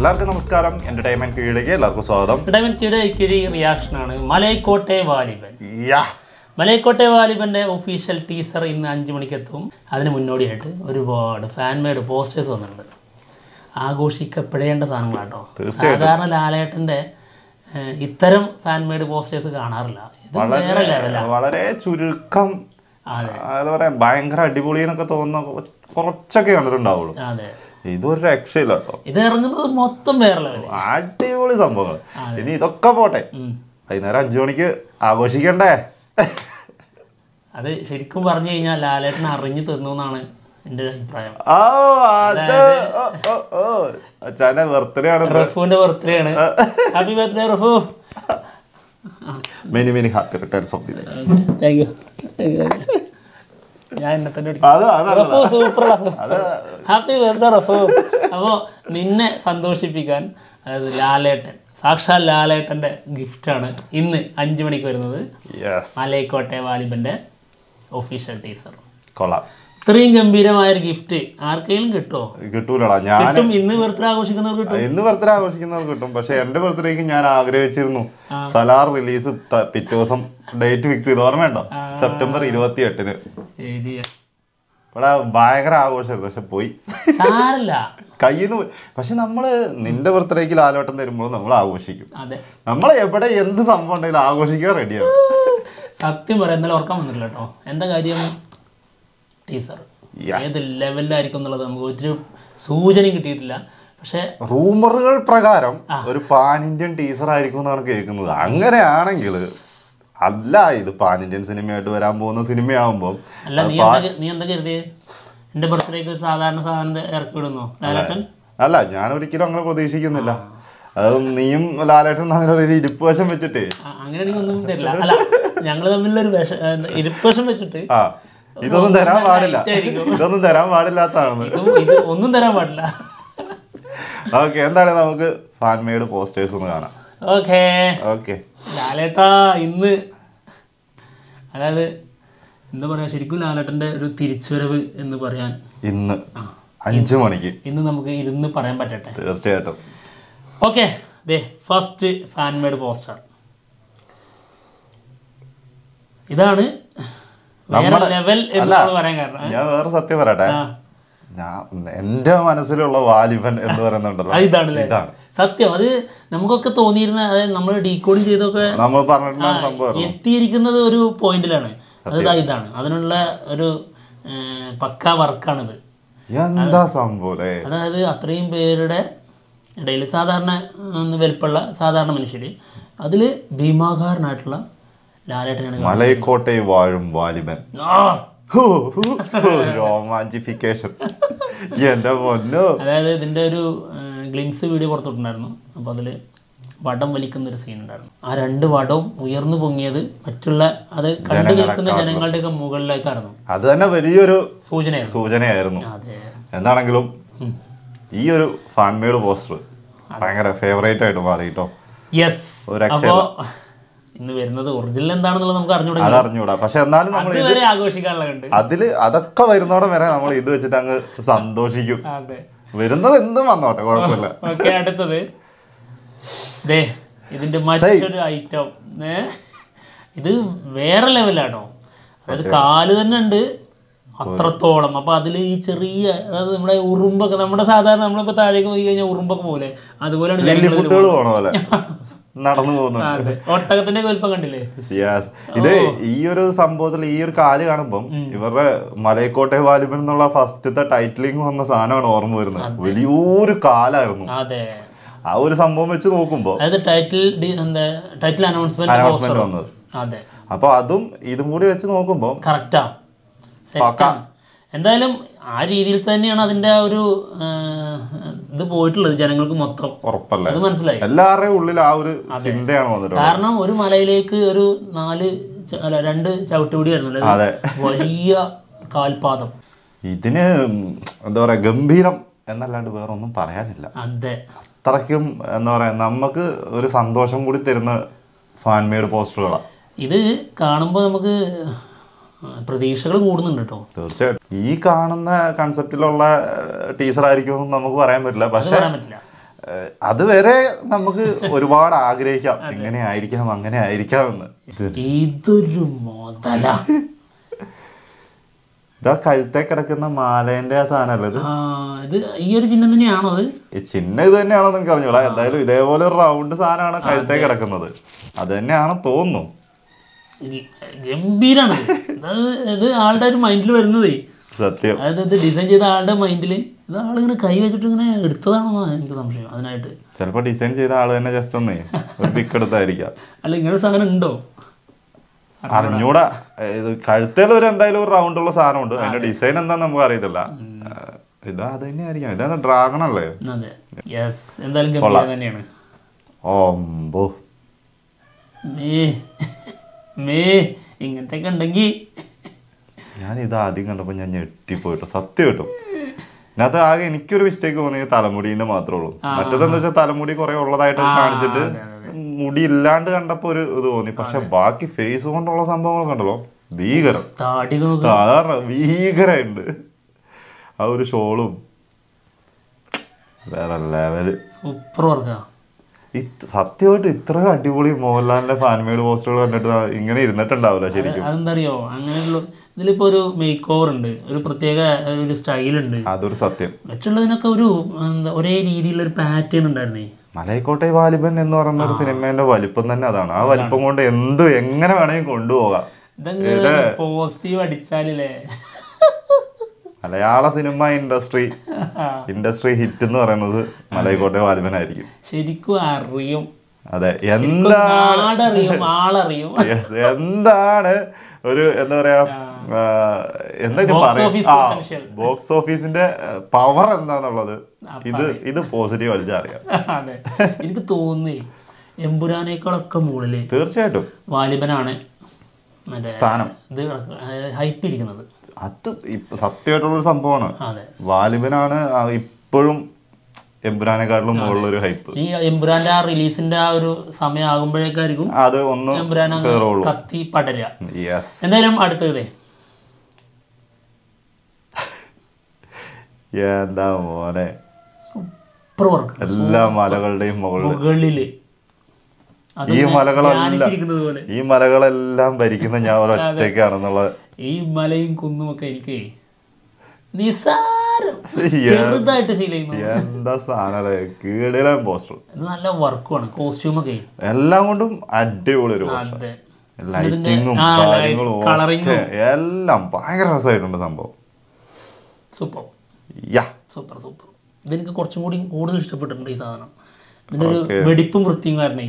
എല്ലാവർക്കും നമസ്കാരം എന്റർടൈൻമെന്റ് കീഴിലേക്ക് എല്ലാവർക്കും സ്വാഗതം ഇടവൻറ്റിയുടെ കിഴി റിയാക്ഷനാണ് മലൈക്കോട്ടെ വാലിബൻ യാ മലൈക്കോട്ടെ വാലിബന്റെ ഒഫീഷ്യൽ ടീസർ ഇന്ന് അഞ്ച് മണിക്ക് എത്തും അതിന് മുന്നോടിയായിട്ട് ഒരുപാട് ഫാൻ മെയ്ഡ് പോസ്റ്റേഴ്സ് വന്നിട്ടുണ്ട് ആഘോഷിക്കപ്പെടേണ്ട സാധനങ്ങളാട്ടോ സാധാരണ ലാലേട്ടൻ്റെ ഏഹ്, ഇത്തരം ഫാൻ മെയ്ഡ് പോസ്റ്റേഴ്സ് കാണാറില്ല ഇത് വേറെ ലെവലാ വളരെ ചുരുക്കം അതെ എന്താ പറയാ ഭയങ്കര അടിപൊളി എന്നൊക്കെ തോന്നുന്ന കുറച്ചൊക്കെ കണ്ടിട്ടുണ്ടാവുള്ളൂ അതെ ഇതൊരു രക്ഷയില്ല കേട്ടോ ഇത് ഇറങ്ങുന്നത് മൊത്തം വേറെ ലെവല് അടിപൊളി സംഭവങ്ങൾ ഇനി ഇതൊക്കെ പോട്ടെ വൈകുന്നേരം അഞ്ചു മണിക്ക് ആഘോഷിക്കണ്ടേ അത് ശരിക്കും പറഞ്ഞു കഴിഞ്ഞാൽ ലാലേട്ടൻ അറിഞ്ഞു തന്നു എന്നാണ് എൻ്റെ ഒരു അഭിപ്രായം ഓ അത് ഓ, ഓ, ഓ. അച്ഛന്റെ ബർത്ത്ഡേ ആണ് റഫുവിന്റെ ബർത്ത്ഡേ ആണ് happy birthday Rafu many many happy returns of the day thank you ഞാൻ എന്നെ തന്നെ വിളിക്കും. അത് അതാണ് Rafu super happy birthday Rafu അപ്പോൾ നിന്നെ സന്തോഷിപ്പിക്കാൻ അതായത് ലാലേട്ടൻ സാക്ഷാൽ ലാലേട്ടൻ്റെ ഗിഫ്റ്റാണ് ഇന്ന് അഞ്ച് മണിക്ക് വരുന്നത് യെസ് മലൈക്കോട്ടെ വാലിബൻ്റെ ഒഫീഷ്യൽ ടീസർ കൊള്ളാം ഇത്രയും ഗംഭീരമായൊരു ഗിഫ്റ്റ് ആർക്കെങ്കിലും കിട്ടുമോ കിട്ടൂലടാ ഞാൻ കിട്ടും ഇന്ന് ബർത്ത്ഡേ ആഘോഷിക്കുന്നവർ കിട്ടും ഇന്ന് ബർത്ത്ഡേ ആഘോഷിക്കുന്നവർക്ക് കിട്ടും പക്ഷെ എന്റെ ബർത്ത്ഡേക്ക് ഞാൻ ആഗ്രഹിച്ചിരുന്നു സലാർ റിലീസ് പിറ്റേ ദിവസം ഡേറ്റ് ഫിക്സ് ചെയ്ത് ഓർമ്മയുണ്ടോ സെപ്റ്റംബർ ഇരുപത്തി എട്ടിന് ശരിയാ ഇവിടെ ഭയങ്കര ആഘോഷമായിരുന്നു പക്ഷെ പോയി സാരല്ല കയ്യിൽ നിന്ന് പോയി പക്ഷെ നമ്മള് നിന്റെ ബർത്ത്ഡേക്ക് ലാലോട്ടം തരുമ്പോൾ നമ്മൾ ആഘോഷിക്കും അതെ നമ്മൾ എവിടെ എന്ത് സംഭവം ഉണ്ടെങ്കിലും ആഘോഷിക്കാൻ റെഡിയാണ് സത്യം പറയാം എന്നാലും ഓർക്കാൻ വന്നിട്ടില്ല കേട്ടോ എന്താ കാര്യം ടീസർ Yes. ഏത് ലെവലിലായിരിക്കും എന്നുള്ളത് നമുക്ക് ഒരു സൂചനയും കിട്ടിയിട്ടില്ല പക്ഷേ റൂമറുകൾ പ്രകാരം ഒരു പാൻ ഇന്ത്യൻ ടീസർ ആയിരിക്കും എന്നാണ് കേൾക്കുന്നത് അങ്ങനെയാണെങ്കിൽ അല്ല ഇത് പാൻ ഇന്ത്യൻ സിനിമയായിട്ട് വരാൻ പോകുന്ന സിനിമയാകുമ്പോൾ അല്ല നീ എന്താ നീ എന്താ കരുതിയേ എൻ്റെ ബർത്ത്ഡേക്ക് സാധാരണ സാധനം ഇറക്കി വിടുന്നോ ലാലേട്ടൻ അല്ല ഞാൻ ഒരിക്കലും അങ്ങനെ പ്രതീക്ഷിക്കുന്നില്ല അത് നീയും ലാലേട്ടൻ തമ്മിലൊരു ഇരിപ്പ് വശം വെച്ചിട്ടേ ആ, അങ്ങനെയാണെങ്കിൽ ഒന്നും തരില്ല അല്ല ഞങ്ങൾ തമ്മിലൊരു വിഷ ഇരിപ്പഷം വെച്ചിട്ട് ആ ഇതൊന്നും തരാൻ പാടില്ല Right ആയിരിക്കും. ഇതൊന്നും തരാൻ പാടില്ലാത്തതാണ് ഇതും ഇത് ഒന്നും തരാൻ പാടില്ല ഓക്കെ എന്താണ് നമുക്ക് ഫാൻ മെയ്ഡ് പോസ്റ്റേഴ്സ് ഒന്ന് കാണാം ഓക്കേ ഓക്കെ ലാലേട്ടാ ഇന്ന് അതായത് എന്താ പറയാ ശരിക്കും ലാലേട്ടൻ്റെ ഒരു തിരിച്ചുവരവ് എന്ന് പറയാൻ ഇന്ന് അഞ്ചു മണിക്ക് ഇന്ന് നമുക്ക് ഇരുന്ന് പറയാൻ പറ്റട്ടെ തീർച്ചയായിട്ടും ഓക്കെ ദേ ഫസ്റ്റ് ഫാൻ മെയ്ഡ് പോസ്റ്റർ ഇതാണ് വേറെ ലെവൽ എന്ന് നമ്മൾ പറയാൻ കാരണം ഞാൻ വേറെ സത്യം പറയട്ടെ ആ ഞാൻ എന്റെ മനസ്സിലുള്ള വാലിബൻ എന്ന് പറയുന്നുണ്ടല്ലോ അത് ഇതാണല്ലേ ഇതാണ് സത്യം അത് നമുക്കൊക്കെ തോന്നിയിരുന്ന അതായത് നമ്മൾ ഡീകോഡിങ് ചെയ്തൊക്കെ നമ്മൾ പറഞ്ഞിട്ടുള്ള സംഭവം എത്തിയിരിക്കുന്നത് ഒരു പോയിന്റിലാണ് അത് ദാ ഇതാണ് അതിനുള്ള ഒരു ഏർ, പക്കാ വർക്കാണിത് എന്താ സംഭവം അല്ലേ അതായത് അത്രയും പേരുടെ ഇടയിൽ സാധാരണ ഉം, വലിപ്പമുള്ള സാധാരണ മനുഷ്യർ അതിൽ ഭീമാകാരനായിട്ടുള്ള ലാലേട്ടനാണ് കാണുന്നത്. മലയക്കോട്ടയിൽ വാഴും വാലിബൻ ആ! റോമാഞ്ചിഫിക്കേഷൻ എന്റെ പൊന്നോ അതായത് ഇതിൻ്റെ ഒരു ഗ്ലിംസ് വീഡിയോ പുറത്തുവിട്ടുണ്ടായിരുന്നു അപ്പോൾ അതിൽ വടം വലിക്കുന്ന ഒരു സീൻ ഉണ്ടായിരുന്നു ആ രണ്ട് വടവും ഉയർന്നു പൊങ്ങിയത് മറ്റുള്ള അത് കണ്ടു നിൽക്കുന്ന ജനങ്ങളുടെയൊക്കെ മുകളിലേക്കായിരുന്നു അത് തന്നെ വലിയൊരു സൂചനയായിരുന്നു സൂചനയായിരുന്നു അതെ എന്താണെങ്കിലും ഈ ഒരു ഫാൻ മെയ്ഡ് പോസ്റ്റർ ഭയങ്കര ഫേവറേറ്റ് ആയിട്ട് മാറി കേട്ടോ യെസ് ഒരു അപ്പോൾ ഇന്ന് വരുന്നത് ഒറിജിനൽ എന്താണെന്നുള്ളത് നമുക്ക് അറിഞ്ഞുകൂടെ അതറിഞ്ഞൂടാ പക്ഷെ എന്നാലും നമ്മൾ അതുവരെ ആഘോഷിക്കാനുള്ള ഉണ്ട് അതില് അതൊക്കെ വരുന്നോടെ വരെ നമ്മൾ ഇത് വെച്ചിട്ട് അങ്ങ് സന്തോഷിക്കും അതെ വരുന്നത് എന്തും വന്നോട്ടെ കുഴപ്പമില്ല ഓക്കെ അടുത്തത് ദേ ഇതിന്റെ മറ്റൊരു ഐറ്റം ഏ ഇത് വേറെ ലെവലാട്ടോ അതായത് കാല് തന്നെ ഉണ്ട് അത്രത്തോളം അപ്പൊ അതിൽ ഈ ചെറിയ അതായത് നമ്മുടെ ഉറുമ്പൊക്കെ നമ്മുടെ സാധാരണ നമ്മളിപ്പോ താഴേക്ക് പോയി കഴിഞ്ഞാൽ ഉറുമ്പൊക്കെ പോലെ അതുപോലെയാണ് ജനങ്ങൾ ഇതില് കുട്ടികൾ പോണ പോലെ നടന്നു പോകുന്നുണ്ട് അതെ ഒട്ടകത്തിന്റെ വലിപ്പം കണ്ടില്ലേ Yes. ഇത് ഈ ഒരു സംഭവത്തിൽ ഈ ഒരു കാല് കാണുമ്പം ഇവരുടെ മലയക്കോട്ടെ വാലിബൻ എന്നുള്ള ഫസ്റ്റത്തെ ടൈറ്റിലിംഗ് വന്ന സാധനമാണ് ഓർമ്മ വരുന്നത് വലിയൊരു കാലായിരുന്നു അതെ ആ ഒരു സംഭവം വെച്ച് നോക്കുമ്പോ അതായത് ടൈറ്റിൽ ഡി- എന്താ ടൈറ്റിൽ അനൗൺസ്മെന്റ് അനൗൺസ്മെന്റ് വന്നത് അതെ അപ്പൊ അതും ഇതും കൂടി വെച്ച് നോക്കുമ്പോ കറക്റ്റാ സെറ്റാണ് എന്തായാലും ആ രീതിയിൽ തന്നെയാണ് അതിന്റെ ആ ഒരു ആ, ഇത് പോയിട്ടുള്ളത് ജനങ്ങൾക്ക് മൊത്തം ഉറപ്പല്ലേ അത് മനസ്സിലായി എല്ലാവരുടെയും ഉള്ളിൽ ആ ഒരു ചിന്തയാണ് വന്നിട്ടുള്ളത് കാരണം ഒരു മലയിലേക്ക് ഒരു നാല് ച- അല്ല രണ്ട് ചവിട്ടുപിടിയായിരുന്നു അല്ലേ? അതെ വലിയ കാൽപാദം ഇതിന് എന്താ പറയാ ഗംഭീരം എന്നല്ലാണ്ട് വേറെ ഒന്നും പറയാനില്ല അതെ അത്രയ്ക്കും എന്താ പറയാ നമുക്ക് ഒരു സന്തോഷം കൂടി തരുന്ന ഫാൻ മെയ്ഡ് പോസ്റ്ററുകളാണ് ഇത് കാണുമ്പോൾ നമുക്ക് പ്രതീക്ഷകൾ കൂടുന്നുണ്ട് കേട്ടോ തീർച്ചയായിട്ടും ഈ കാണുന്ന കൺസെപ്റ്റിലുള്ള ടീച്ചർ ആയിരിക്കും എന്ന് നമുക്ക് പറയാൻ പറ്റില്ല അത് പക്ഷെ പറയാൻ പറ്റില്ല ഏഹ്, അതുവരെ നമുക്ക് ഒരുപാട് ആഗ്രഹിക്കാം ഇങ്ങനെ ആയിരിക്കാം അങ്ങനെ ആയിരിക്കാം എന്ന് ഇത് ഇതൊരു മുതല ഇതാ കഴുത്തെ കിടക്കുന്ന മാലേന്റെ ആ സാധനമല്ല ഇത് ആ ഇത് ഈ ഒരു ചിഹ്നം തന്നെയാണോ അത് ഈ ചിഹ്നം ഇത് തന്നെയാണോ നിങ്ങൾക്ക് അറിഞ്ഞൂടാ എന്തായാലും ഇതേപോലെ ഒരു റൗണ്ട് സാധനമാണ് കഴുത്തെ കിടക്കുന്നത് അത് തന്നെയാണ് തോന്നുന്നു ഗ- ഗംഭീരാണ് അത് ഇത് ആളുടെ ഒരു മൈൻഡിൽ വരുന്നതേ സത്യം അതായത് ഇത് ഡിസൈൻ ചെയ്ത ആളുടെ മൈൻഡിൽ ഇത് ആളിങ്ങനെ കൈ വെച്ചിട്ട് ഇങ്ങനെ എടുത്തതാണോ എനിക്ക് സംശയം അതിനായിട്ട് ചിലപ്പോ ഡിസൈൻ ചെയ്ത ആള് തന്നെ ജസ്റ്റ് ഒന്നേ ഒരു പിക്ക് എടുത്തായിരിക്കാം അല്ല ഇങ്ങനെ ഒരു സാധനം ഉണ്ടോ അറിഞ്ഞൂടാ ഇത് കഴുത്തേൽ ഒരു എന്തായാലും ഒരു റൗണ്ട് ഉള്ള സാധനമുണ്ട് അതിന്റെ ഡിസൈൻ എന്താന്ന് നമുക്ക് അറിയത്തില്ല ഏഹ്, ഇതാ അത് തന്നെയായിരിക്കാം ഇതാണ് ഡ്രാഗൺ അല്ലേ അതെ യെസ് എന്തായാലും ഗംഭീരം തന്നെയാണ് ഓമ്പോ മേ മേ ഇങ്ങനത്തെ ഒക്കെ ഉണ്ടെങ്കിൽ ഞാൻ ഇത് ആദ്യം കണ്ടപ്പോ ഞാൻ ഞെട്ടിപ്പോയിട്ടോ സത്യം കിട്ടും ഇതിനകത്ത് ആകെ എനിക്കൊരു മിസ്റ്റേക്ക് തോന്നിയത് തലമുടീന്റെ മാത്രമേ ഉള്ളൂ മറ്റേതെന്താ വെച്ചാൽ തലമുടി കുറെ ഉള്ളതായിട്ട് കാണിച്ചിട്ട് മുടി ഇല്ലാണ്ട് കണ്ടപ്പോ ഒരു ഇത് തോന്നി പക്ഷെ ബാക്കി ഫേസ് കൊണ്ടുള്ള സംഭവങ്ങൾ കണ്ടല്ലോ ഭീകരം താടി നോക്ക് സാധാരണ ഭീകരമുണ്ട് ആ ഒരു ഷോളും വേറെ ലെവല് സൂപ്പർ വർക്കാ ഇത് സത്യമായിട്ട് ഇത്ര അടിപൊളി മോഹൻലാലിന്റെ ഫാൻമെയ്ഡ് പോസ്റ്ററുകൾ കണ്ടിട്ട് ഇങ്ങനെ ഇരുന്നിട്ടുണ്ടാവില്ല ശരിക്കും അതെന്താ അറിയോ അങ്ങനെയുള്ള ഇതിലിപ്പോ ഒരു മേക്ക് ഓവർ ഉണ്ട് ഒരു പ്രത്യേക ഒരു സ്റ്റൈൽ ഉണ്ട് അതൊരു സത്യം മറ്റുള്ളതിനൊക്കെ ഒരു എന്താ ഒരേ രീതിയിലുള്ള ഒരു പാറ്റേൺ ഉണ്ടായിരുന്നേ മലൈക്കോട്ടെ വാലിബൻ എന്ന് പറയുന്ന ഒരു സിനിമേന്റെ വലിപ്പം തന്നെ അതാണ് ആ വലിപ്പം കൊണ്ട് എന്ത് എങ്ങനെ വേണമെങ്കിൽ കൊണ്ടുപോകാം ഇതങ്ങനെ പോസിറ്റീവ് അടിച്ചാലില്ലേ മലയാള സിനിമ ഇൻഡസ്ട്രി ഇൻഡസ്ട്രി ഹിറ്റ് എന്ന് പറയുന്നത് മലൈക്കോട്ടെ വാലിബൻ ആയിരിക്കും ശരിക്കും അറിയും അതെ എന്താ നാടറിയും ആളറിയും Yes, എന്താണ് ഒരു എന്താ പറയാ ആ, എന്താ Box office potential. ബോക്സ് ഓഫീസിന്റെ പവർ എന്താന്നുള്ളത് ഇത് ഇത് പോസിറ്റീവ് അടിച്ചറിയാം അതെ എനിക്ക് തോന്നുന്നേ എമ്പുരാനേക്കാളൊക്കെ മുകളില് തീർച്ചയായിട്ടും വാലിബനാണ് മറ്റേ സ്ഥാനം ഇത് ഹൈപ്പ് ഇരിക്കുന്നത് അത് ഇപ്പ സത്യമായിട്ടുള്ള ഒരു സംഭവമാണ് അതെ വാലിബനാണ് ആ ഇപ്പോഴും എമ്പുരാനെക്കാട്ടിലും മുകളിലൊരു ഹൈപ്പ് ഈ എമ്പുരാന്റെ ആ റിലീസിന്റെ ആ ഒരു സമയം ആകുമ്പോഴേക്കായിരിക്കും അത് ഒന്ന് എമ്പുരാൻ അങ്ങ് കേറുള്ളൂ കത്തി പടരുക യെസ് എന്തായാലും അടുത്തതേ എന്താ മോനെ സൂപ്പർ വർക്ക് എല്ലാ മലകളുടെയും മുകളിൽ മുകളില് അത് ഈ മലകളെല്ലാം ധ്യാനിച്ചിരിക്കുന്നത് പോലെ ഈ മലകളെല്ലാം ഭരിക്കുന്ന ഞാൻ ഒരൊറ്റയ്ക്കാണെന്നുള്ളത് ഈ മലയും കുന്നും ഒക്കെ എനിക്ക് നിസാരം ചെറുതായിട്ട് ഫീൽ ചെയ്യുന്നു എന്താ സാധനം കീടിലെ പോസ്റ്റർ ഇത് നല്ല വർക്കുമാണ് കോസ്റ്റ്യൂമൊക്കെ എല്ലാം കൊണ്ടും അടിപൊളി ഒരു പോസ്റ്റർ അതെ ലൈറ്റിങ്ങും ആ, light- കാര്യങ്ങളും coloring ഒക്കെ എല്ലാം ഭയങ്കര രസമായിട്ടുണ്ട് സംഭവം സൂപ്പർ യാ സൂപ്പർ സൂപ്പർ ഇതെനിക്ക് കുറച്ചും കൂടി കൂടുതൽ ഇഷ്ടപ്പെട്ടിട്ടുണ്ട് ഈ സാധനം ഇതിൻ്റെ ഒരു വെടിപ്പും വൃത്തിയും കാരണേ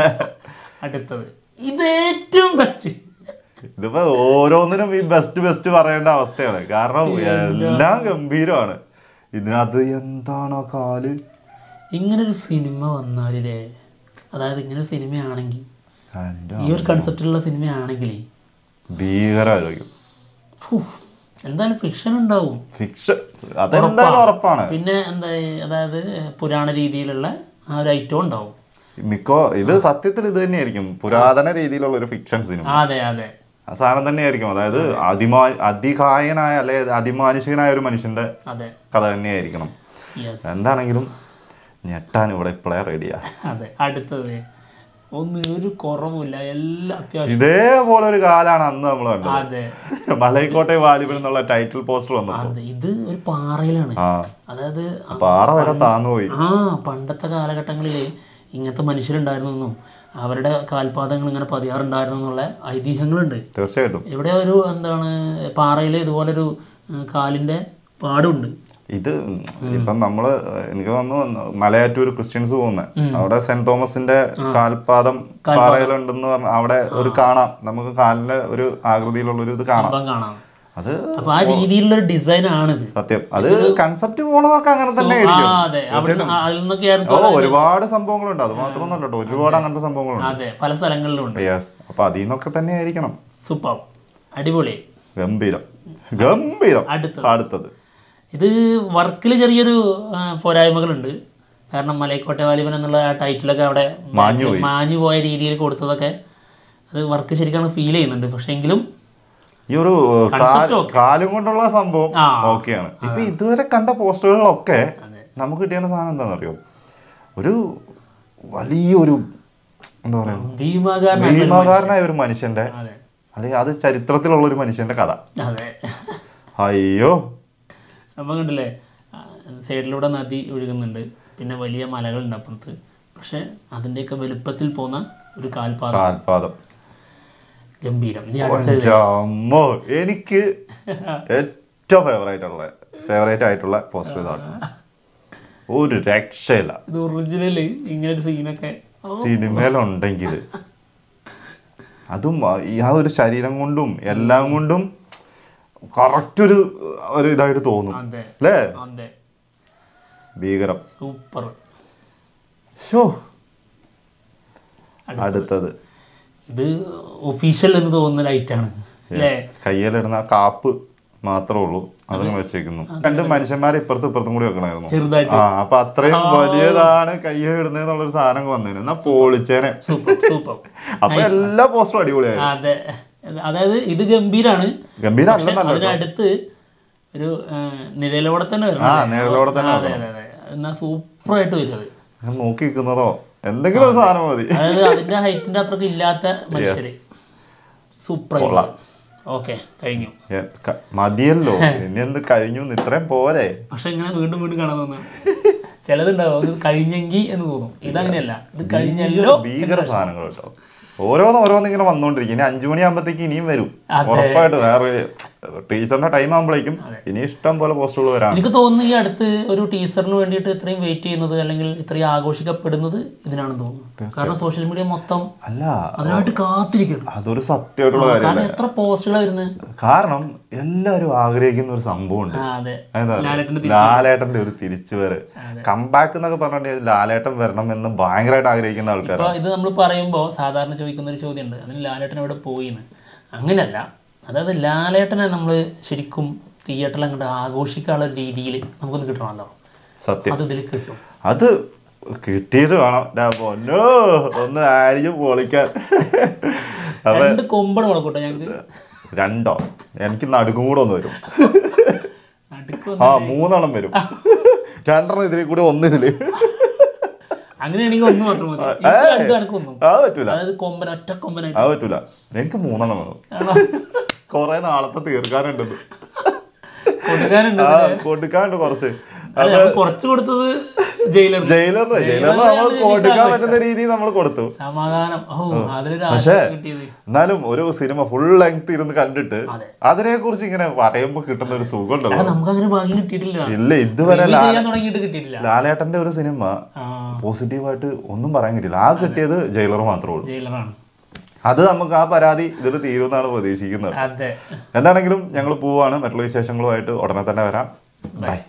അടുത്തത് ഇത് ഏറ്റവും ബെസ്റ്റ് ഇതിപ്പോ ഓരോന്നിനും ഈ ബെസ്റ്റ് ബെസ്റ്റ് പറയേണ്ട അവസ്ഥയാണ് കാരണം എല്ലാം ഗംഭീരമാണ് ഇതിനകത്ത് എന്താണോ കാല് ഇങ്ങനൊരു സിനിമ വന്നാലേ അതായത് ഇങ്ങനെ ഒരു സിനിമയാണെങ്കിൽ എൻ്റെ ഈ ഒരു കൺസെപ്റ്റിലുള്ള സിനിമയാണെങ്കിലേ ഭീകരമായിരിക്കും ഫു, എന്തായാലും ഫിക്ഷൻ ഉണ്ടാവും ഫിക്ഷൻ അതെന്തായാലും ഉറപ്പാണ് പിന്നെ എന്താ അതായത് പുരാണ രീതിയിലുള്ള ആ ഒരു ഐറ്റം ഉണ്ടാവും മിക്കോ ഇത് സത്യത്തിൽ ഇത് തന്നെയായിരിക്കും പുരാതന രീതിയിലുള്ള ഒരു ഫിക്ഷൻ സിനിമ ആ, അതെ അതെ ആ സാധനം തന്നെയായിരിക്കും അതായത് അതിമാ അതികായനായ അല്ലെ അതിമാനുഷികനായ ഒരു മനുഷ്യന്റെ അതെ കഥ തന്നെയായിരിക്കണം യെസ് എന്താണെങ്കിലും ഞെട്ടാൻ ഇവിടെ ഇപ്പോഴേ റെഡിയാ അതെ അടുത്തത് ഒന്നും ഒരു കുറവുമില്ല എല്ലാം അത്യാവശ്യം ഇതേപോലെ ഒരു കാലാണ് അന്ന് നമ്മൾ കണ്ടത് അതെ മലൈക്കോട്ടെ വാലിബൻ എന്നുള്ള ടൈറ്റിൽ പോസ്റ്റർ വന്നപ്പോ അതെ ഇത് ഒരു പാറയിലാണ് ആ അതായത് ആ- പാറ വരെ താന്നുപോയി ആ പണ്ടത്തെ കാലഘട്ടങ്ങളിൽ ഇങ്ങനത്തെ മനുഷ്യരുണ്ടായിരുന്നെന്നും അവരുടെ കാൽപാദങ്ങൾ ഇങ്ങനെ പതിയാറുണ്ടായിരുന്നു എന്നുള്ള ഐതിഹ്യങ്ങളുണ്ട് തീർച്ചയായിട്ടും ഇവിടെ ഒരു എന്താണ് പാറയിൽ ഇതുപോലൊരു ഉം, കാലിന്റെ പാടുണ്ട് ഇത് ഇപ്പം നമ്മള് എനിക്ക് തോന്നുന്നു മലയാറ്റൂർ ക്രിസ്ത്യൻസ് പോകുന്നത് അവിടെ സെന്റ് തോമസിന്റെ കാൽപാദം പാറയിലുണ്ടെന്ന് പറഞ്ഞ അവിടെ ഒരു കാണാം നമുക്ക് കാലിന്റെ ഒരു ആകൃതിയിലുള്ള ഒരു ഇത് കാണാം അപ്പം കാണാം അത് അപ്പൊ ആ രീതിയിലുള്ള ഒരു ഡിസൈൻ ആണിത് സത്യം അത് കൺസെപ്റ്റ് പോണതൊക്കെ അങ്ങനെ തന്നെ ആ ആയിരിക്കും അതെ അവിടെ അതിൽ നിന്നൊക്കെയായിരുന്നു ഓ ഒരുപാട് സംഭവങ്ങളുണ്ട് അത് മാത്രമൊന്നുമല്ല കേട്ടോ ഒരുപാട് അങ്ങനത്തെ സംഭവങ്ങളുണ്ട് അതെ പല സ്ഥലങ്ങളിലും ഉണ്ട് യെസ് അപ്പൊ അതിൽ നിന്നൊക്കെ തന്നെ ആയിരിക്കണം സൂപ്പർ അടിപൊളി ഗംഭീരം ഗംഭീരം അടുത്തത് അടുത്തത് ഇത് വർക്കിൽ ചെറിയൊരു ആ, പോരായ്മകളുണ്ട് കാരണം മലൈക്കോട്ടെ വാലിബൻ എന്നുള്ള ആ ടൈറ്റിലൊക്കെ അവിടെ മാഞ്ഞുപോയി. മാഞ്ഞു പോയ രീതിയിൽ കൊടുത്തതൊക്കെ അത് വർക്ക് ശരിക്കാണ് ഫീൽ ചെയ്യുന്നുണ്ട് പക്ഷെ എങ്കിലും ഈ ഒരു കാ- Concept okay. കാലും കൊണ്ടുള്ള സംഭവം ആ. ഓക്കെയാണ് ഇപ്പൊ ഇതുവരെ കണ്ട പോസ്റ്ററുകളിലൊക്കെ അതെ നമുക്ക് കിട്ടിയ സാധനം എന്താണെന്നറിയോ ഒരു വലിയൊരു എന്താ പറയാ ഭീമാകാരനായ ഒരു ഭീമാകാരനായ ഒരു മനുഷ്യന്റെ മനുഷ്യൻ. അതെ അല്ലെങ്കിൽ അത് ചരിത്രത്തിലുള്ള ഒരു മനുഷ്യന്റെ കഥ അതെ അയ്യോ സംഭവം കണ്ടില്ലേ ആ, സൈഡിലൂടെ നദി ഒഴുകുന്നുണ്ട് പിന്നെ വലിയ മലകളുണ്ട് അപ്പുറത്ത് പക്ഷെ അതിൻ്റെയൊക്കെ വലുപ്പത്തിൽ പോകുന്ന ഒരു കാൽപാതം കാൽപാദം ഗംഭീരം ഇനി അടുത്തത് അമ്മോ എനിക്ക് ഏറ്റവും ഫേവറേറ്റ് ഉള്ള ഫേവറേറ്റ് ആയിട്ടുള്ള പോസ്റ്റർ ഇതാണ് ഒരു രക്ഷയില്ല ഇത് ഒറിജിനൽ ഇങ്ങനെ ഒരു സീനൊക്കെ സിനിമയിലുണ്ടെങ്കിൽ അതും ആ- ഈ ആ ഒരു ശരീരം കൊണ്ടും എല്ലാം കൊണ്ടും കറക്റ്റ് ഒരു ഒരു ഇതായിട്ട് തോന്നും അതെ അല്ലേ അതെ ഭീകരം സൂപ്പർ ഷോ അടുത്തത് ഇത് ഒഫീഷ്യൽ എന്ന് തോന്നുന്ന ലൈറ്റാണ് അല്ലേ കയ്യിലിടുന്ന ആ കാപ്പ് മാത്രമേ ഉള്ളൂ അത് വെച്ചേക്കുന്നു രണ്ട് മനുഷ്യന്മാരെ ഇപ്പുറത്തും ഇപ്പുറത്തും കൂടി വെക്കണമായിരുന്നു ചെറുതായിട്ട് ആ അപ്പൊ അത്രയും വലിയതാണ് കയ്യിലിടുന്നതെന്നുള്ളൊരു സാധനം വന്നേനെ എന്നാ പൊളിച്ചേനെ സൂപ്പർ സൂപ്പർ അപ്പൊ എല്ലാ പോസ്റ്ററും അടിപൊളിയായി അതെ അതായത് ഇത് ഗംഭീരാണ് ഗംഭീര പക്ഷെ അതിനടുത്ത് ഒരു ആ, നിഴലോടെ തന്നെ വരണം ആ നിഴലോടെ തന്നെ അതെ അതെ അതെ എന്നാ സൂപ്പറായിട്ട് വരും അത് ഞാൻ നോക്കി നിൽക്കുന്നതോ എന്തെങ്കിലും ഒരു സാധനം മതി അതായത് അതിന്റെ ഹൈറ്റിന്റെ അത്രക്ക് ഇല്ലാത്ത മനുഷ്യര് സൂപ്പർ ഓക്കെ കഴിഞ്ഞു ഏ, ക- മതിയല്ലോ ഇനി എന്ത് കഴിഞ്ഞു എന്ന് ഇത്രയും പോരെ പക്ഷെ ഇങ്ങനെ വീണ്ടും വീണ്ടും കാണാൻ തോന്നുന്നു ചിലതുണ്ടാവും അത് കഴിഞ്ഞെങ്കിൽ എന്ന് തോന്നും ഇതങ്ങനെയല്ല ഇത് കഴിഞ്ഞല്ലോ ഭീകര സാധനങ്ങൾ കേട്ടോ ഓരോന്ന് ഓരോന്ന് ഇങ്ങനെ വന്നോണ്ടിരിക്കും ഇനി അഞ്ചു മണിയാകുമ്പോഴത്തേക്ക് ഇനിയും വരും അതെ. ഉറപ്പായിട്ട് വേറെ ടീച്ചറിന്റെ ടൈം ആകുമ്പോഴേക്കും ഇനി ഇഷ്ടം പോലെ പോസ്റ്ററുകൾ വരാൻ എനിക്ക് തോന്നുന്നു ഈ അടുത്ത് ഒരു ടീച്ചറിന് വേണ്ടിയിട്ട് ഇത്രയും വെയിറ്റ് ചെയ്യുന്നത് അല്ലെങ്കിൽ ഇത്രയും ആഘോഷിക്കപ്പെടുന്നത് ഇതിനാണെന്ന് തോന്നുന്നു കാരണം സോഷ്യൽ മീഡിയ മൊത്തം അല്ല അതിനായിട്ട് കാത്തിരിക്കണം അതൊരു സത്യമായിട്ടുള്ള കാര്യം കാരണം എത്ര പോസ്റ്റുകളാണ് വരുന്നത് കാരണം എല്ലാവരും ആഗ്രഹിക്കുന്ന ഒരു സംഭവമുണ്ട് ആ അതെ അതെന്താ? ലാലേട്ടൻ്റെ ലാലേട്ടന്റെ ഒരു തിരിച്ചുവരവ് കമ്പാക്ക് എന്നൊക്കെ പറഞ്ഞിട്ടുണ്ടെങ്കിൽ ലാലേട്ടൻ വരണം എന്ന് ഭയങ്കരമായിട്ട് ആഗ്രഹിക്കുന്ന ആൾക്കാർ ഇപ്പോൾ ഇത് നമ്മൾ പറയുമ്പോൾ സാധാരണ ചോദിക്കുന്ന ഒരു ചോദ്യമുണ്ട് അതിന് ലാലേട്ടൻ എവിടെ പോയിന്ന് അങ്ങനെയല്ല അതായത് ലാലേട്ടനെ നമ്മൾ ശരിക്കും തിയേറ്ററിൽ അങ്ങോട്ട് ആഘോഷിക്കാനുള്ള ഒരു രീതിയിൽ നമുക്കൊന്ന് കിട്ടണമല്ലോ സത്യം അത് ഇതിൽ കിട്ടും അത് കിട്ടിയിട്ട് വേണം ഞാൻ പൊന്നോ ഒന്ന് ആയിരിക്കും പൊളിക്കാൻ അപ്പൊ രണ്ട് കൊമ്പണ് മുളക്കൂട്ടോ ഞങ്ങൾക്ക് രണ്ടോ എനിക്ക് നടുക്കും കൂടെ ഒന്ന് വരും നടുക്ക് ആ മൂന്നെണ്ണം വരും രണ്ടെണ്ണം ഇതിൽ കൂടെ ഒന്ന് ഇതില് അങ്ങനെയാണെങ്കിൽ ഒന്ന് മാത്രം മതി എനിക്ക് രണ്ട് കണക്കൊന്നും അത് പറ്റൂല അതായത് കൊമ്പൻ ഒറ്റ കൊമ്പനായിട്ട് അത് പറ്റൂല എനിക്ക് മൂന്നെണ്ണം വേണം ആണോ കൊറേ നാളത്തെ തീർക്കാനുണ്ട് കൊടുക്കാനുണ്ട് ആ കൊടുക്കാനുണ്ട് കുറച്ച് അല്ല നമ്മൾ കുറച്ച് കൊടുത്തത് ജയിലർ ജയിലറിന് ജയിലറിന് നമ്മൾ കൊടുക്കാൻ പറ്റുന്ന രീതിയിൽ നമ്മൾ കൊടുത്തു സമാധാനം ഓ അതിലൊരു പക്ഷേ ആശയം കിട്ടിയത് എന്നാലും ഒരു സിനിമ ഫുൾ ലെങ്ത് ഇരുന്ന് കണ്ടിട്ട് അതെ. അതിനെ കുറിച്ച് ഇങ്ങനെ പറയുമ്പോ കിട്ടുന്ന ഒരു സുഖം ഉണ്ടല്ലോ നമുക്ക് അങ്ങനെ ഭാഗ്യം കിട്ടിയിട്ടില്ല ഇല്ല ഇതുവരെ Review ലാ- ചെയ്യാൻ തുടങ്ങിയിട്ട് കിട്ടിയിട്ടില്ല ലാലേട്ടന്റെ ഒരു സിനിമ ആ പോസിറ്റീവായിട്ട് ഒന്നും പറയാൻ കിട്ടില്ല ആ കിട്ടിയത് ജയിലർ മാത്രമേ ഉള്ളൂ ജയിലറാണ് അത് നമുക്ക് ആ പരാതി ഇതിൽ തീരുമെന്നാണ് പ്രതീക്ഷിക്കുന്നത് അതെ എന്താണെങ്കിലും ഞങ്ങൾ പോവാണ് മറ്റുള്ള വിശേഷങ്ങളുമായിട്ട് ഉടനെ തന്നെ വരാം ബൈ